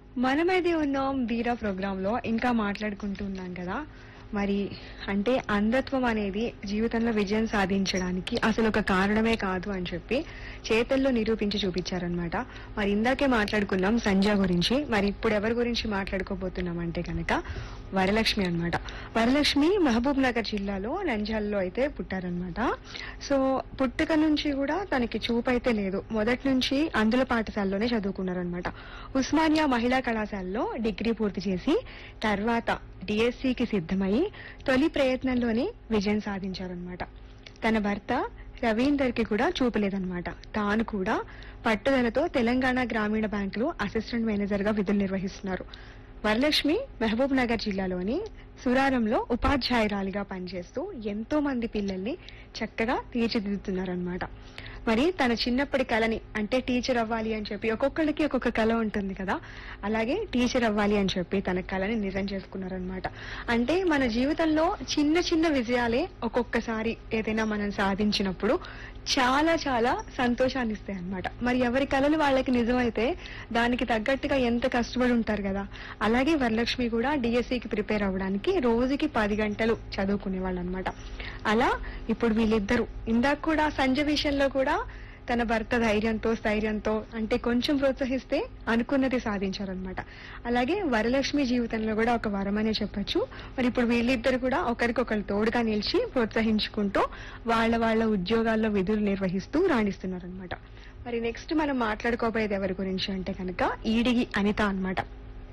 మనమైతే ఉన్నాం వీరా ప్రోగ్రామ్ లో ఇంకా మాట్లాడుకుంటూ ఉన్నాం కదా మరి అంటే అంధత్వం అనేది జీవితంలో విజయం సాధించడానికి అసలు ఒక కారణమే కాదు అని చెప్పి చేతల్లో నిరూపించి చూపించారనమాట మరి ఇందాకే మాట్లాడుకున్నాం సంజయ్ గురించి మరి ఇప్పుడు ఎవరి గురించి మాట్లాడుకోబోతున్నాం అంటే కనుక వరలక్ష్మి అన్నమాట వరలక్ష్మి మహబూబ్ నగర్ జిల్లాలో నంజాల్లో అయితే పుట్టారనమాట సో పుట్టుక నుంచి కూడా తనకి చూపు అయితే లేదు మొదటి నుంచి అందుల పాఠశాలలోనే చదువుకున్నారనమాట ఉస్మానియా మహిళా కళాశాలలో డిగ్రీ పూర్తి చేసి తర్వాత డిఎస్సికి సిద్ధమై తొలి ప్రయత్నంలోనే విజయం సాధించారనమాట తన భర్త రవీందర్ కి కూడా చూపలేదన్నమాట తాను కూడా పట్టుదలతో తెలంగాణ గ్రామీణ బ్యాంకులో అసిస్టెంట్ మేనేజర్ గా విధులు నిర్వహిస్తున్నారు వరలక్ష్మి మహబూబ్ నగర్ జిల్లాలోని సురారంలో ఉపాధ్యాయురాలిగా పనిచేస్తూ ఎంతో మంది పిల్లల్ని చక్కగా తీర్చిదిద్దుతున్నారనమాట మరి తన చిన్నప్పటి కళని అంటే టీచర్ అవ్వాలి అని చెప్పి ఒక్కొక్కళ్ళకి ఒక్కొక్క కళ ఉంటుంది కదా అలాగే టీచర్ అవ్వాలి అని చెప్పి తన కళని నిజం చేసుకున్నారనమాట అంటే మన జీవితంలో చిన్న చిన్న విజయాలే ఒక్కొక్కసారి ఏదైనా మనం సాధించినప్పుడు చాలా చాలా సంతోషాన్ని ఇస్తాయి అనమాట మరి ఎవరి కళలు వాళ్ళకి నిజమైతే దానికి తగ్గట్టుగా ఎంత కష్టపడి ఉంటారు కదా అలాగే వరలక్ష్మి కూడా డిఎస్సికి ప్రిపేర్ అవ్వడానికి రోజుకి పది గంటలు చదువుకునే వాళ్ళు అనమాట అలా ఇప్పుడు వీళ్ళిద్దరు ఇందాక కూడా సంజయ్ విషయంలో కూడా తన భర్త ధైర్యంతో స్థైర్యంతో అంటే కొంచెం ప్రోత్సహిస్తే అనుకున్నది సాధించారనమాట అలాగే వరలక్ష్మి జీవితంలో కూడా ఒక వరమనే చెప్పొచ్చు మరి ఇప్పుడు వీళ్ళిద్దరు కూడా ఒకరికొకరు తోడుగా నిలిచి ప్రోత్సహించుకుంటూ వాళ్ళ వాళ్ళ ఉద్యోగాల్లో విధులు నిర్వహిస్తూ రాణిస్తున్నారనమాట మరి నెక్స్ట్ మనం మాట్లాడుకోబోయేది ఎవరి గురించి అంటే కనుక ఈడిగి అనిత అన్నమాట